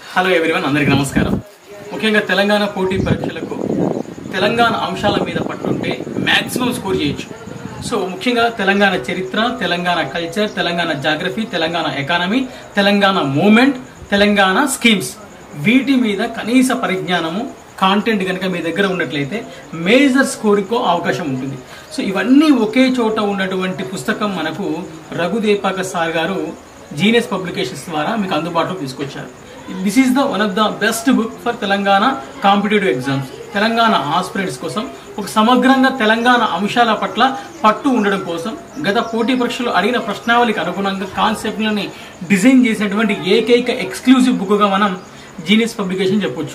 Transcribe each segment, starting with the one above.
hello everyone అందరికీ నమస్కారం ముఖ్యంగా తెలంగాణ పోటీ పరీక్షలకు తెలంగాణ అంశాల మీద పట్టుంటే మ్యాక్సిమం స్కోర్ చేయొచ్చు సో ముఖ్యంగా తెలంగాణ చరిత్ర Telangana culture Telangana geography Telangana economy Telangana movement Telangana schemes వీటి మీద కనీస పరిజ్ఞానము కాంటెంట్ కనుక మీ దగ్గర ఉన్నట్లయితే మేజర్ స్కోర్కో అవకాశం ఉంటుంది సో ఇవన్నీ ఒకే చోట ఉన్నటువంటి పుస్తకం మనకు రఘుదేపాక సార్ గారు జీనియస్ పబ్లికేషన్స్ ద్వారా మీకు అందుబాటులోకి తీసుకొచ్చారు this is the one of the best book for Telangana competitive exams Telangana aspirants కోసం ఒక సమగ్రంగా తెలంగాణ అంశాల పట్ల పట్టు ఉండడం కోసం గత పోటీ పరీక్షలు అడిగిన ప్రశ్నావళికి అనుగుణంగా కాన్సెప్ట్లని డిజైన్ చేసినటువంటి ఏకైక ఎక్స్క్లూజివ్ బుక్గా మనం జీనియస్ పబ్లికేషన్ చెప్పొచ్చు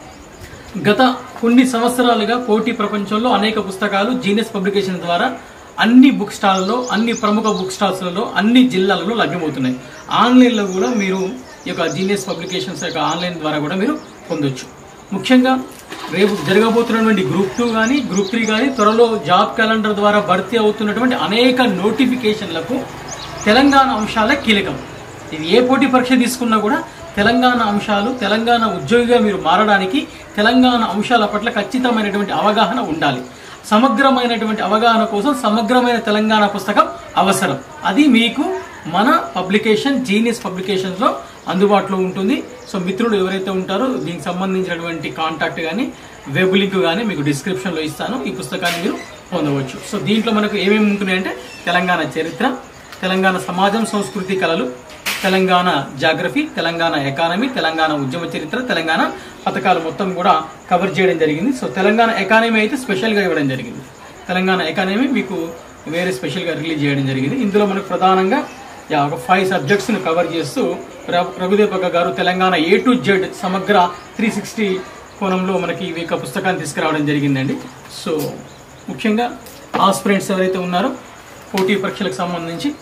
గత కొన్ని సంవత్సరాలుగా పోటీ ప్రపంచంలో అనేక పుస్తకాలు జీనియస్ పబ్లికేషన్ ద్వారా అన్ని బుక్ స్టాల్లో అన్ని ప్రముఖ బుక్ స్టాల్స్లలో అన్ని జిల్లాలలో లభ్యమవుతున్నాయి ఆన్లైన్లో కూడా మీరు ఈ యొక్క జీనియస్ పబ్లికేషన్స్ యొక్క ఆన్లైన్ ద్వారా కూడా మీరు పొందొచ్చు ముఖ్యంగా రేపు జరగబోతున్నటువంటి గ్రూప్ టూ కానీ గ్రూప్ త్రీ కానీ త్వరలో జాబ్ క్యాలెండర్ ద్వారా భర్తీ అవుతున్నటువంటి అనేక నోటిఫికేషన్లకు తెలంగాణ అంశాలే కీలకం ఇది ఏ పోటీ పరీక్ష తీసుకున్నా కూడా తెలంగాణ అంశాలు తెలంగాణ ఉద్యోగిగా మీరు మారడానికి తెలంగాణ అంశాల పట్ల ఖచ్చితమైనటువంటి అవగాహన ఉండాలి సమగ్రమైనటువంటి అవగాహన కోసం సమగ్రమైన తెలంగాణ పుస్తకం అవసరం అది మీకు మన పబ్లికేషన్ జీనియస్ పబ్లికేషన్స్లో అందుబాటులో ఉంటుంది సో మిత్రులు ఎవరైతే ఉంటారో దీనికి సంబంధించినటువంటి కాంటాక్ట్ కానీ వెబ్ లింక్ కానీ మీకు డిస్క్రిప్షన్లో ఇస్తాను ఈ పుస్తకాన్ని మీరు పొందవచ్చు సో దీంట్లో మనకు ఏమేమి ఉంటున్నాయంటే తెలంగాణ చరిత్ర తెలంగాణ సమాజం సంస్కృతి కళలు తెలంగాణ జాగ్రఫీ తెలంగాణ ఎకానమీ తెలంగాణ ఉద్యమ చరిత్ర తెలంగాణ పథకాలు మొత్తం కూడా కవర్ చేయడం జరిగింది సో తెలంగాణ ఎకానమీ అయితే స్పెషల్గా ఇవ్వడం జరిగింది తెలంగాణ ఎకానమీ మీకు వేరే స్పెషల్గా రిలీజ్ చేయడం జరిగింది ఇందులో మనకు ప్రధానంగా యా, ఒక ఫైవ్ సబ్జెక్ట్స్ని కవర్ చేస్తూ ర- రఘుదేవక గారు తెలంగాణ ఏ టు జెడ్ సమగ్ర త్రీ సిక్స్టీ కోణంలో మనకి ఈ యొక్క పుస్తకాన్ని తీసుకురావడం జరిగిందండి సో ముఖ్యంగా ఆస్పిరెంట్స్ ఎవరైతే ఉన్నారో పోటీ పరీక్షలకు సంబంధించి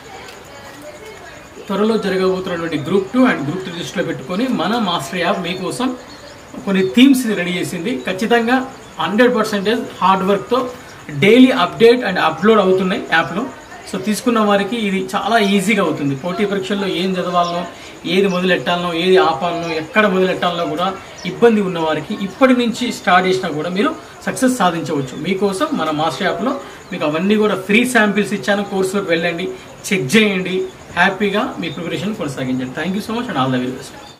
త్వరలో జరగబోతున్నటువంటి group two and group three దృష్టిలో పెట్టుకొని మన మాస్టర్ యాప్ మీకోసం కొన్ని థీమ్స్ రెడీ చేసింది ఖచ్చితంగా హండ్రెడ్ పర్సెంటేజ్ హార్డ్ వర్క్తో డైలీ అప్డేట్ అండ్ అప్లోడ్ అవుతున్నాయి యాప్లో సో తీసుకున్న వారికి ఇది చాలా ఈజీగా అవుతుంది పోటీ పరీక్షల్లో ఏం చదవాలనో ఏది మొదలెట్టాలనో ఏది ఆపాలనో ఎక్కడ మొదలెట్టాలనో కూడా ఇబ్బంది ఉన్న వారికి ఇప్పటి నుంచి స్టార్ట్ చేసినా కూడా మీరు సక్సెస్ సాధించవచ్చు మీకోసం మన మాస్టర్ యాప్లో మీకు అవన్నీ కూడా ఫ్రీ శాంపిల్స్ ఇచ్చాను కోర్సులోకి వెళ్ళండి చెక్ చేయండి హ్యాపీగా మీ ప్రిపరేషన్ కొనసాగించండి thank you so much and all the very best